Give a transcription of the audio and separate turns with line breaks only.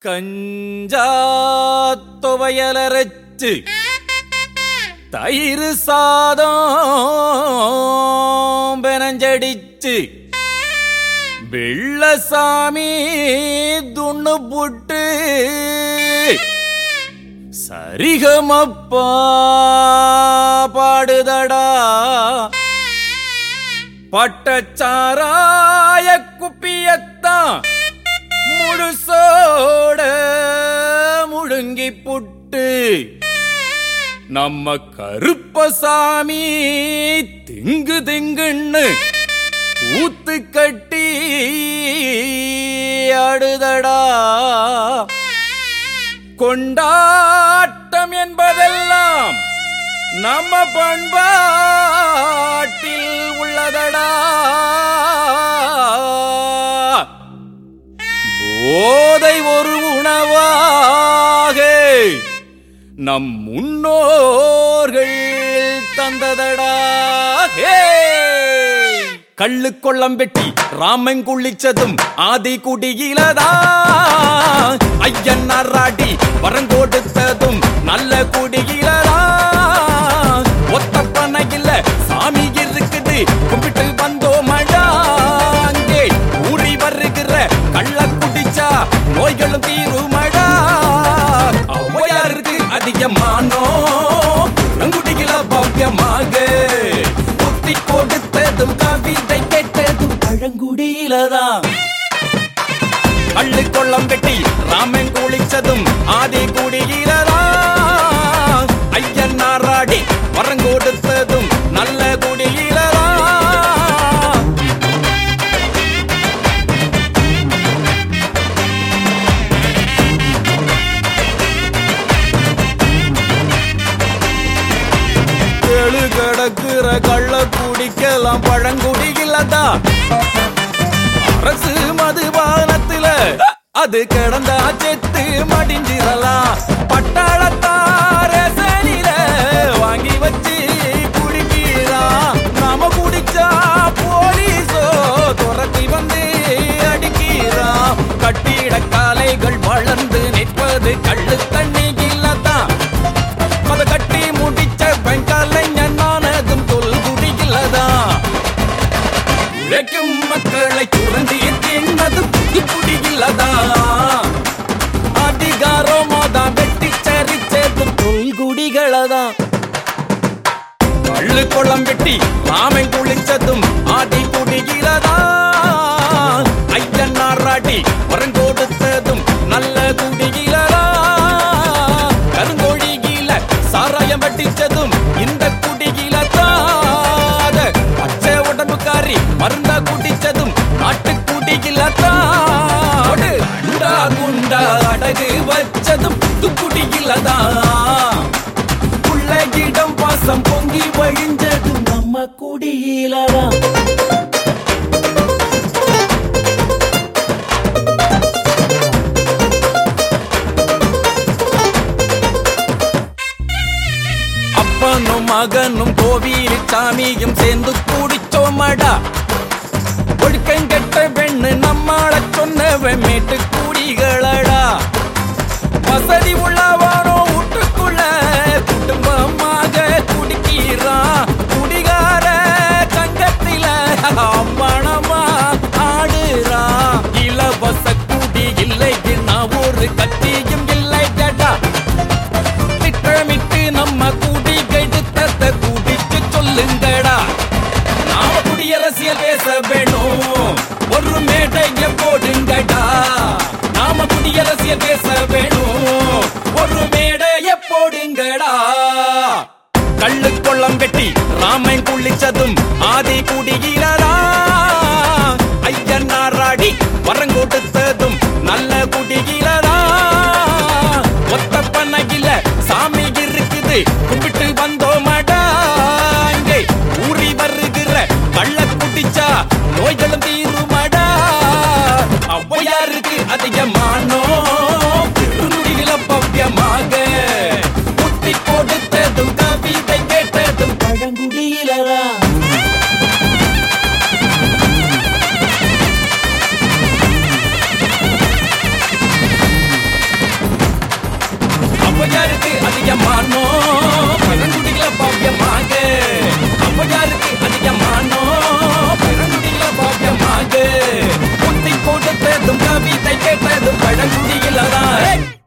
கஞ்சா துவையலரைச்சு தயிர் சாதம் பெனஞ்சடிச்சு வெள்ளசாமி துண்ணு புட்டு சரிகமப்பா பாடுதடா பட்டச்சாராய குப்பியத்தான் முழுசோட முழுங்கி புட்டு நம்ம கருப்பசாமி திங்கு திங்குன்னு ஊத்து கட்டி ஆடுதடா கொண்டாட்டம் என்பதெல்லாம் நம்ம பண்பாட்டில் உள்ளதடா போதை ஒரு உணவாக நம் முன்னோர்கள் தந்ததடா ஹே! கள்ளு கொள்ளம் வெட்டி ராமன் குளிச்சதும் ஆதி குடியிலதா ஐயன் அராடி வரம் கொடுத்ததும் நல்ல குடியிலதா ஒத்த பனையில சாமி இருக்குது கும்பிட்டு வந்தோமடா அங்கே ஊறி வருகிற கள்ள குடிச்சா நோய்களும் தீருமடா ஔவையாருக்கு அதிகமானோ குடிகள பவ்யமாக புத்தி கொடுத்ததும் கவிதை கேட்டதும் பழங்குடியிலதான் அள்ளு கொள்ளம் வெட்டி ராமன் குளிச்சதும் ஆதி குடியிலதா ஐயன் நாராடி வரம் கொடுத்ததும் நல்ல குடியிலதா கேளு கிடக்குற கள்ள குடிக்கலாம் பழங்குடியிலதா அரசு மதுபானத்துல அது கிடந்தா செத்து மடிஞ்சிரலாம் பட்டாளத்தார சனில வாங்கி வச்சு குடிக்கிறான் நாம குடிச்சா போலீஸோ துரத்தி வந்து அடிக்கிறான் கட்டிட காலைகள் வளர்ந்து நிற்பது கள்ளு தண்ணி இல்லதான் மத கட்டி முடிச்ச வெங்கலைஞன் நானதும் தொல்குடியில்லதான் உழைக்கும் மக்களை சுரண்டி தின்னது புதுக்குடியில்லதா அதிகாரமாதான் வெட்டி சரிச்சது தொல்குடிகளதான் கள்ளு கொள்ளம் வெட்டி ராமன் குளிச்சதும் ஆதி குடியிலதா ஐயன் நாராட்டி வரம் கொடுத்ததும் நல்ல குடியிலதா கருங்கோழியில சாராயம் வட்டிச்சதும் இந்த குடியிலதான் பச்சை உடம்புக்காரி மருந்தா குடிச்சதும் நாட்டு குடியிலதான் அண்டா குண்டா அடகு வச்சதும் துக்குடியிலதான் புள்ளையிடம் பாசம் பொங்கி வழிஞ்சது நம்ம குடியிலதான் அப்பனும் மகனும் கோவில் சாமியும் சேர்ந்து கூடிச்சோமடா ஒழுக்கங்கெட்ட பெண்ணு நம்மாள சொன்னவன் மேட்டு கூடிகளடா வசதி உள்ளவனோ வீட்டுக்குள்ள குடும்பமாக குடிக்கிறான் குடிகார சங்கத்தில அம்மணமா ஆடுறான் இலவச குடி இல்லை நான் ஒரு கத்தியும் இல்லை கேட்டா திட்டமிட்டு நம்ம கூடி கெடுத்தத குடிச்சு சொல்லுங்கடா நாம குடியரசியல் பேச வேணும் ஒரு மேடைய போடுங்கடா நாம குடியரசியல் பேச வேணும் ஒரு மேடைய போடுங்கடா கள்ளு கொள்ளம் வெட்டி ராமன் குளிச்சதும் ஆதி குடியிலடா ஐயன் நாராடி வரம் கொடுத்ததும் நல்ல குடியிலடா ஒத்த பண்ணையில சாமி இருக்குது கும்பிட்டு வந்தோமடா இங்கே ஊறி வருகிற கள்ள குடிச்சா நோய்களும் தீருமடா ஔவையாருக்கு அதிகமானோ திருநுடிகள பவ்யமாக புத்தி கொடுத்ததும் கவிதை கேட்டதும் பழங்குடியிலடா மானோ பழங்குடியில பாவியமாக ஔவையாருக்கு அதிகமானோ பழங்குடியில பாவியமாக புத்தி கொடுத்ததும் கவிதை கேட்டதும் பழங்குடியில தான்